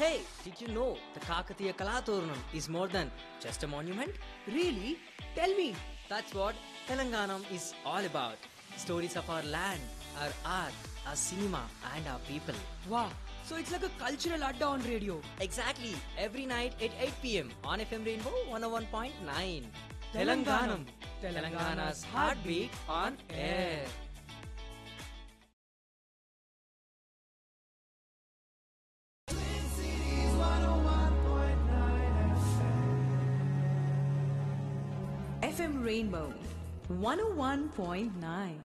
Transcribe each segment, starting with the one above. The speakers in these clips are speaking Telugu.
Hey, did you know the Kakatiya Kalaturnam is more than just a monument? Really? Tell me. That's what Telanganam is all about. Stories of our land, our art, our cinema, and our people. Wow. So it's like a cultural adda on radio. Exactly, every night at 8 pm on FM Rainbow 101.9. Telanganam. Telangana's heartbeat on air. FM Rainbow 101.9.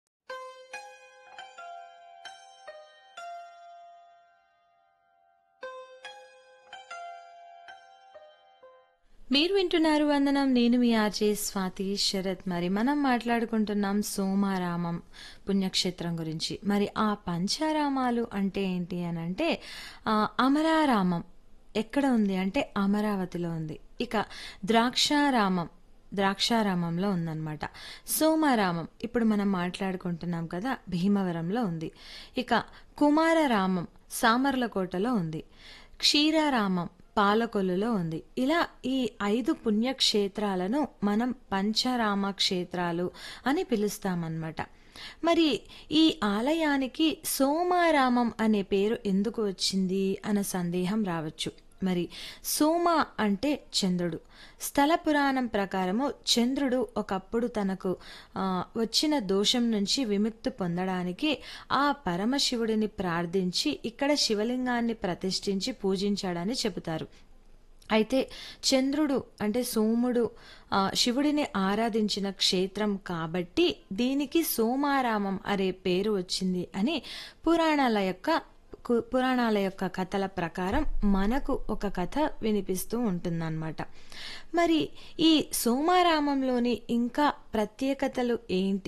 మీరు వింటున్నారు వందనం నేను మీ ఆర్జే స్వాతి శరత్ మరి మనం మాట్లాడుకుంటున్నాం సోమారామం పుణ్యక్షేత్రం గురించి మరి ఆ పంచారామాలు అంటే ఏంటి అని అంటే ఆ, అమరారామం ఎక్కడ ఉంది అంటే అమరావతిలో ఉంది ఇక ద్రాక్షారామం ద్రాక్షారామంలో ఉందన్నమాట సోమారామం ఇప్పుడు మనం మాట్లాడుకుంటున్నాం కదా భీమవరంలో ఉంది ఇక కుమారరామం సామర్లకోటలో ఉంది క్షీరారామం పాలకొల్లులో ఉంది ఇలా ఈ ఐదు పుణ్యక్షేత్రాలను మనం పంచరామ క్షేత్రాలు అని పిలుస్తామన్నమాట మరి ఈ ఆలయానికి సోమారామం అనే పేరు ఎందుకు వచ్చింది అన్న సందేహం రావచ్చు మరి సోమ అంటే చంద్రుడు స్థల పురాణం ప్రకారము చంద్రుడు ఒకప్పుడు తనకు ఆ, వచ్చిన దోషం నుంచి విముక్తి పొందడానికి ఆ పరమశివుడిని ప్రార్థించి ఇక్కడ శివలింగాన్ని ప్రతిష్ఠించి పూజించాడని చెబుతారు అయితే చంద్రుడు అంటే సోముడు ఆ, శివుడిని ఆరాధించిన క్షేత్రం కాబట్టి దీనికి సోమారామం అనే పేరు వచ్చింది అని పురాణాల యొక్క కు- పురాణాల యొక్క కథల ప్రకారం మనకు ఒక కథ వినిపిస్తూ ఉంటుందన్నమాట మరి ఈ సోమారామంలోని ఇంకా ప్రత్యేకతలు ఏంటి